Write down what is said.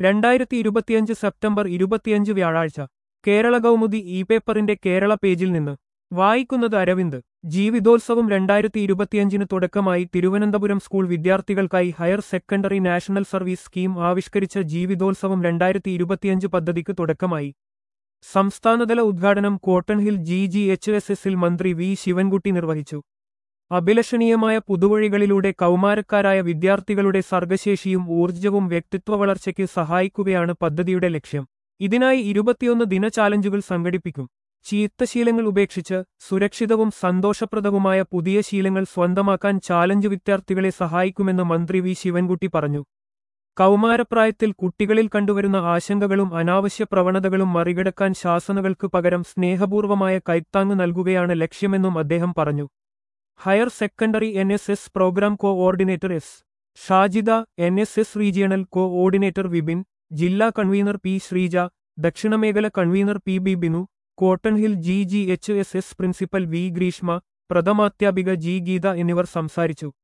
രണ്ടായിരത്തി ഇരുപത്തിയഞ്ച് സെപ്റ്റംബർ ഇരുപത്തിയഞ്ച് വ്യാഴാഴ്ച കേരള കൗമുദി ഇ പേപ്പറിന്റെ കേരള പേജിൽ നിന്ന് വായിക്കുന്നത് അരവിന്ദ് ജീവിതോത്സവം രണ്ടായിരത്തി ഇരുപത്തിയഞ്ചിന് തുടക്കമായി തിരുവനന്തപുരം സ്കൂൾ വിദ്യാർത്ഥികൾക്കായി higher secondary national service scheme ആവിഷ്കരിച്ച ജീവിതോത്സവം രണ്ടായിരത്തി ഇരുപത്തിയഞ്ച് പദ്ധതിക്ക് തുടക്കമായി സംസ്ഥാനതല ഉദ്ഘാടനം Cotton Hill G G H S എസിൽ മന്ത്രി വി ശിവൻകുട്ടി നിർവഹിച്ചു അഭിലഷണീയമായ പുതുവഴികളിലൂടെ കൗമാരക്കാരായ വിദ്യാർത്ഥികളുടെ സർഗശേഷിയും ഊർജ്ജവും വ്യക്തിത്വ വളർച്ചയ്ക്ക് സഹായിക്കുകയാണ് പദ്ധതിയുടെ ലക്ഷ്യം ഇതിനായി ഇരുപത്തിയൊന്ന് ദിന ചാലഞ്ചുകൾ സംഘടിപ്പിക്കും ചീത്തശീലങ്ങൾ ഉപേക്ഷിച്ച് സുരക്ഷിതവും സന്തോഷപ്രദവുമായ പുതിയ ശീലങ്ങൾ സ്വന്തമാക്കാൻ ചാലഞ്ച് വിദ്യാർത്ഥികളെ സഹായിക്കുമെന്ന് മന്ത്രി വി ശിവൻകുട്ടി പറഞ്ഞു കൗമാരപ്രായത്തിൽ കുട്ടികളിൽ കണ്ടുവരുന്ന ആശങ്കകളും അനാവശ്യ പ്രവണതകളും മറികടക്കാൻ ശാസനകൾക്ക് പകരം സ്നേഹപൂർവമായ കൈത്താങ് നൽകുകയാണ് ലക്ഷ്യമെന്നും അദ്ദേഹം പറഞ്ഞു higher secondary N S S programme coordinator S Shajida N S S regional coordinator Vipin ജില്ലാ കൺവീനർ പി ശ്രീജ ദക്ഷിണമേഖല convener P B Binu Cotton Hill G G H S S principal V Greeshma പ്രഥമാധ്യാപിക ജി ഗീത എന്നിവർ സംസാരിച്ചു